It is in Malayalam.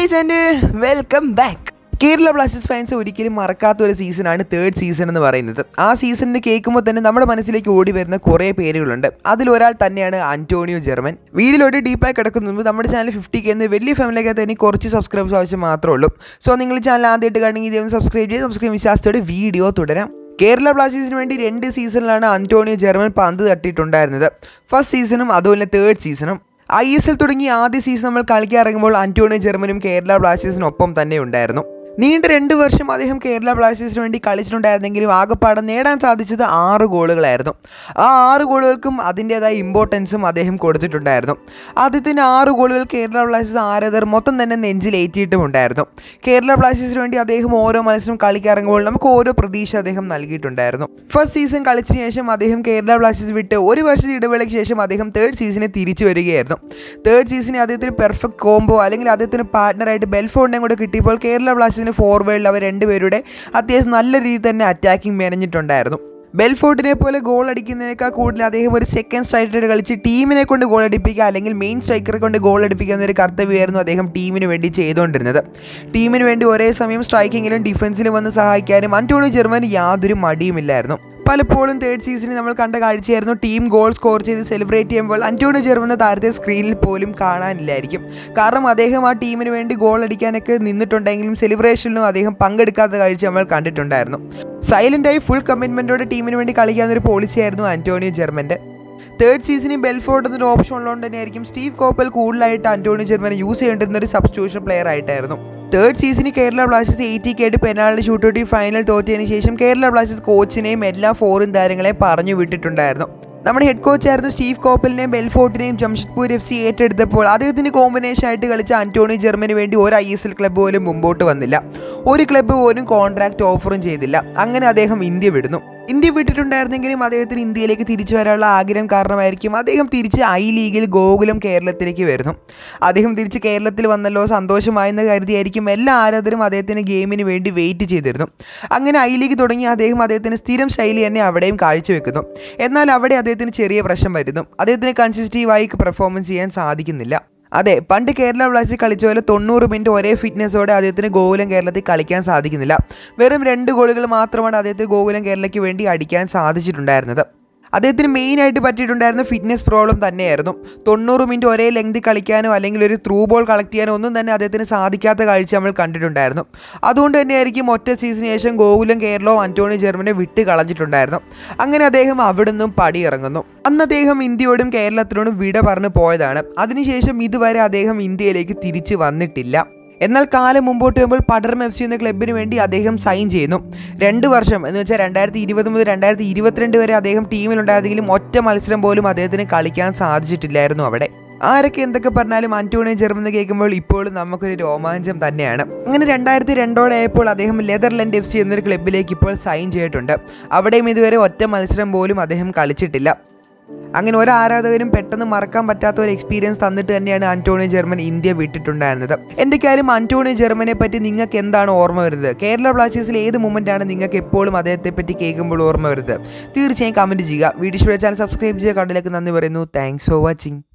guys and welcome back Kerala Blasters fans ഒരിക്കലും മറക്കാത്ത ഒരു സീസണാണ് തേർഡ് സീസൺ എന്ന് പറയുന്നത് ആ സീസണിന് കേൾക്കുമ്പോൾ തന്നെ നമ്മുടെ മനസ്സിലേക്ക് ഓടി വരുന്ന കുറേ പേരുകളുണ്ട് അതിലൊരാൾ തന്നെയാണ് അന്റോണിയോ ജെർമൻ വീഡിയോയിലോട്ട് ഡീപ്പായി കിടക്കുന്ന മുമ്പ് നമ്മുടെ ചാനൽ ഫിഫ്റ്റി കെ എന്ന് വലിയ ഫാമിലിക്കകത്ത് എനിക്ക് കുറച്ച് സബ്സ്ക്രൈബേഴ്സ് ആവശ്യം മാത്രമേ ഉള്ളൂ സോ നിങ്ങൾ ചാനൽ ആദ്യമായിട്ട് കാണണമെങ്കിൽ ഇതൊന്ന് സബ്സ്ക്രൈബ് ചെയ്ത് സബ്സ്ക്രൈബ് വിശ്വാസത്തോടെ വീഡിയോ തുടരാം കേരള ബ്ലാസ്റ്റേഴ്സിന് വേണ്ടി രണ്ട് സീസണിലാണ് അന്റോണിയോ ജെർമൻ പന്ത് തട്ടിയിട്ടുണ്ടായിരുന്നത് ഫസ്റ്റ് സീസണും അതുപോലെ തേർഡ് സീസണും ഐ എസ് എൽ തുടങ്ങി ആദ്യ സീസൺ നമ്മൾ കളിക്കാൻ ഇറങ്ങുമ്പോൾ അന്റോണിയോ ജെർമനും കേരള ബ്ലാസ്റ്റേഴ്സിനൊപ്പം തന്നെ ഉണ്ടായിരുന്നു നീണ്ട രണ്ട് വർഷം അദ്ദേഹം കേരള ബ്ലാസ്റ്റേഴ്സിന് വേണ്ടി കളിച്ചിട്ടുണ്ടായിരുന്നെങ്കിലും ആകെപ്പാടെ നേടാൻ സാധിച്ചത് ആറ് ഗോളുകളായിരുന്നു ആ ആറ് ഗോളുകൾക്കും അതിൻ്റേതായ ഇമ്പോർട്ടൻസും അദ്ദേഹം കൊടുത്തിട്ടുണ്ടായിരുന്നു ആദ്യത്തിന് ആറ് ഗോളുകൾ കേരള ബ്ലാസ്റ്റേഴ്സ് ആരാധകർ മൊത്തം തന്നെ നെഞ്ചിലേറ്റിയിട്ടുമുണ്ടായിരുന്നു കേരള ബ്ലാസ്റ്റേഴ്സിന് വേണ്ടി അദ്ദേഹം ഓരോ മത്സരം കളിക്കിറങ്ങുമ്പോൾ നമുക്ക് ഓരോ പ്രതീക്ഷ അദ്ദേഹം നൽകിയിട്ടുണ്ടായിരുന്നു ഫസ്റ്റ് സീസൺ കളിച്ച ശേഷം അദ്ദേഹം കേരള ബ്ലാസ്റ്റേഴ്സ് വിട്ട് ഒരു വർഷത്തെ ഇടവേളയ്ക്ക് ശേഷം അദ്ദേഹം തേർഡ് സീസണിൽ തിരിച്ചു വരികയായിരുന്നു തേർഡ് സീസണിൽ അദ്ദേഹത്തിന് പെർഫെക്റ്റ് കോംബോ അല്ലെങ്കിൽ അദ്ദേഹത്തിന് പാർട്ട്ണറായിട്ട് ബെൽഫോണിനെ കൂടെ കിട്ടിയപ്പോൾ കേരള ബ്ലാസ്റ്റേഴ്സിന് ഫോർവേഡിൽ അവർ രണ്ടുപേരുടെ അത്യാവശ്യം നല്ല രീതിയിൽ തന്നെ അറ്റാക്കിംഗ് മെനഞ്ഞിട്ടുണ്ടായിരുന്നു ബെൽഫോർട്ടിനെ പോലെ ഗോൾ അടിക്കുന്നതിനേക്കാൾ കൂടുതൽ അദ്ദേഹം ഒരു സെക്കൻഡ് സ്ട്രൈക്കറായിട്ട് കളിച്ച് ടീമിനെ കൊണ്ട് ഗോൾ അടിപ്പിക്കുക അല്ലെങ്കിൽ മെയിൻ സ്ട്രൈക്കറെ കൊണ്ട് ഗോൾ അടിപ്പിക്കുക എന്നൊരു കർത്തവ്യമായിരുന്നു അദ്ദേഹം ടീമിന് വേണ്ടി ചെയ്തുകൊണ്ടിരുന്നത് ടീമിന് വേണ്ടി ഒരേ സമയം സ്ട്രൈക്കിങ്ങിലും ഡിഫൻസിലും വന്ന് സഹായിക്കാനും അന്റോണിയോ ജെർമൻ യാതൊരു മടിയുമില്ലായിരുന്നു പലപ്പോഴും തേർഡ് സീസണിൽ നമ്മൾ കണ്ട കാഴ്ചയായിരുന്നു ടീം ഗോൾ സ്കോർ ചെയ്ത് സെലിബ്രേറ്റ് ചെയ്യുമ്പോൾ അന്റോണിയോ ജെർമെന്ന താരത്തെ സ്ക്രീനിൽ പോലും കാണാനില്ലായിരിക്കും കാരണം അദ്ദേഹം ആ ടീമിന് വേണ്ടി ഗോൾ അടിക്കാനൊക്കെ നിന്നിട്ടുണ്ടെങ്കിലും സെലിബ്രേഷനിലും അദ്ദേഹം പങ്കെടുക്കാത്ത കാഴ്ച നമ്മൾ കണ്ടിട്ടുണ്ടായിരുന്നു സൈലൻ്റായി ഫുൾ കമ്മിറ്റ്മെൻറ്റോടെ ടീമിന് വേണ്ടി കളിക്കാവുന്നൊരു പോളിസിയായിരുന്നു അന്റോണിയോ ജെർമൻ്റെ തേർഡ് സീസണിൽ ബെൽഫോർഡ് എന്നൊരു ഓപ്ഷൻ ഉള്ളതുകൊണ്ട് തന്നെയായിരിക്കും സ്റ്റീവ് കോപ്പൽ കൂടുതലായിട്ട് അന്റോണിയോ ജെർമനെ യൂസ് ചെയ്യേണ്ടിരുന്ന ഒരു സബ്സ്റ്റിറ്റ്യൂഷൻ പ്ലെയർ ആയിട്ടായിരുന്നു തേർഡ് സീസണിൽ Kerala Blasters ATK penalty ഷൂട്ടൗട്ടി ഫൈനൽ തോറ്റതിന് ശേഷം കേരള ബ്ലാസ്റ്റേഴ്സ് കോച്ചിനെയും എല്ലാ ഫോറിൻ താരങ്ങളെയും പറഞ്ഞു വിട്ടിട്ടുണ്ടായിരുന്നു നമ്മുടെ ഹെഡ് കോച്ചായിരുന്ന സ്റ്റീവ് കോപ്പലിനെയും ബെൽഫോർട്ടിനെയും ജംഷഡ്പൂർ എഫ് സി ഏറ്റെടുത്തപ്പോൾ അദ്ദേഹത്തിന് കോമ്പിനേഷൻ ആയിട്ട് കളിച്ച അന്റോണി ജെർമന് വേണ്ടി ഒരു ഐ എസ് എൽ ക്ലബ്ബ് പോലും മുമ്പോട്ട് വന്നില്ല ഒരു ക്ലബ്ബ് പോലും കോൺട്രാക്ട് ഓഫറും ചെയ്തില്ല അങ്ങനെ അദ്ദേഹം ഇന്ത്യ വിടുന്നു ഇന്ത്യ വിട്ടിട്ടുണ്ടായിരുന്നെങ്കിലും അദ്ദേഹത്തിന് ഇന്ത്യയിലേക്ക് തിരിച്ചു വരാനുള്ള ആഗ്രഹം കാരണമായിരിക്കും അദ്ദേഹം തിരിച്ച് ഐ ലീഗിൽ ഗോകുലം കേരളത്തിലേക്ക് വരുന്നു അദ്ദേഹം തിരിച്ച് കേരളത്തിൽ വന്നല്ലോ സന്തോഷമായെന്ന് കരുതിയായിരിക്കും എല്ലാ ആരാധകരും അദ്ദേഹത്തിന് ഗെയിമിന് വേണ്ടി വെയിറ്റ് ചെയ്തിരുന്നു അങ്ങനെ ഐ ലീഗ് തുടങ്ങി അദ്ദേഹം അദ്ദേഹത്തിന് സ്ഥിരം ശൈലി തന്നെ അവിടെയും കാഴ്ചവെക്കുന്നു എന്നാൽ അവിടെ അദ്ദേഹത്തിന് ചെറിയ പ്രശ്നം വരുന്നു അദ്ദേഹത്തിന് കൺസിസ്റ്റീവായി പെർഫോമൻസ് ചെയ്യാൻ സാധിക്കുന്നില്ല അതെ പണ്ട് കേരള ബ്ലാസ്റ്റേഴ്സ് കളിച്ച പോലെ തൊണ്ണൂറ് മിനിറ്റ് ഒരേ ഫിറ്റ്നസ്സോടെ അദ്ദേഹത്തിന് ഗോകുലം കേരളത്തിൽ കളിക്കാൻ സാധിക്കുന്നില്ല വെറും രണ്ട് ഗോളുകൾ മാത്രമാണ് അദ്ദേഹത്തിന് ഗോകുലം കേരളയ്ക്ക് വേണ്ടി അടിക്കാൻ സാധിച്ചിട്ടുണ്ടായിരുന്നത് അദ്ദേഹത്തിന് മെയിനായിട്ട് പറ്റിയിട്ടുണ്ടായിരുന്ന ഫിറ്റ്നസ് പ്രോബ്ലം തന്നെയായിരുന്നു തൊണ്ണൂറ് മിനിറ്റ് ഒരേ ലെങ്ത് കളിക്കാനോ അല്ലെങ്കിൽ ഒരു ത്രൂ ബോൾ കളക്ട് ചെയ്യാനോ ഒന്നും തന്നെ അദ്ദേഹത്തിന് സാധിക്കാത്ത കാഴ്ച നമ്മൾ കണ്ടിട്ടുണ്ടായിരുന്നു അതുകൊണ്ട് തന്നെയായിരിക്കും ഒറ്റ സീസണിന് ശേഷം ഗോകുലം കേരളവും അന്റോണി ജെർമനെ വിട്ട് കളഞ്ഞിട്ടുണ്ടായിരുന്നു അങ്ങനെ അദ്ദേഹം അവിടെ നിന്നും പടിയിറങ്ങുന്നു അന്ന് അദ്ദേഹം ഇന്ത്യയോടും കേരളത്തിനോടും വിട പറഞ്ഞു പോയതാണ് അതിനുശേഷം ഇതുവരെ അദ്ദേഹം ഇന്ത്യയിലേക്ക് തിരിച്ചു വന്നിട്ടില്ല എന്നാൽ കാലം മുമ്പോട്ട് വരുമ്പോൾ പടർം എഫ് സി എന്ന ക്ലബിന് വേണ്ടി അദ്ദേഹം സൈൻ ചെയ്യുന്നു രണ്ട് വർഷം എന്ന് വെച്ചാൽ രണ്ടായിരത്തി ഇരുപത് മുതൽ രണ്ടായിരത്തി ഇരുപത്തിരണ്ട് വരെ അദ്ദേഹം ടീമിലുണ്ടായിരുന്നെങ്കിലും ഒറ്റ മത്സരം പോലും അദ്ദേഹത്തിന് കളിക്കാൻ സാധിച്ചിട്ടില്ലായിരുന്നു അവിടെ ആരൊക്കെ എന്തൊക്കെ പറഞ്ഞാലും അന്റോണിയോ ജെർമെന്ന് കേൾക്കുമ്പോൾ ഇപ്പോഴും നമുക്കൊരു രോമാഞ്ചം തന്നെയാണ് അങ്ങനെ രണ്ടായിരത്തി രണ്ടോടെ ആയപ്പോൾ അദ്ദേഹം ലെതർലൻഡ് എഫ് സി എന്നൊരു ക്ലബിലേക്ക് ഇപ്പോൾ സൈൻ ചെയ്തിട്ടുണ്ട് അവിടെയും ഇതുവരെ ഒറ്റ മത്സരം പോലും അദ്ദേഹം കളിച്ചിട്ടില്ല അങ്ങനെ ഒരു ആരാധകരും പെട്ടെന്ന് മറക്കാൻ പറ്റാത്ത ഒരു എക്സ്പീരിയൻസ് തന്നിട്ട് തന്നെയാണ് അന്റോണിയോ ജെർമൻ ഇന്ത്യ വിട്ടിട്ടുണ്ടായിരുന്നത് എൻ്റെ കാര്യം അന്റോണിയോ ജെർമനെ പറ്റി നിങ്ങൾക്ക് എന്താണ് ഓർമ്മ വരുന്നത് കേരള ബ്ലാസ്റ്റേഴ്സിൽ ഏത് മൂമെൻ്റ് ആണ് നിങ്ങൾക്ക് എപ്പോഴും അദ്ദേഹത്തെ പറ്റി കേൾക്കുമ്പോൾ ഓർമ്മ വരുന്നത് തീർച്ചയായും കമൻറ്റ് ചെയ്യുക വീഡിയോ ചാനൽ സബ്സ്ക്രൈബ് ചെയ്യുക കണ്ടിലേക്ക് നന്ദി പറയുന്നു താങ്ക്സ് ഫോർ വാച്ചിങ്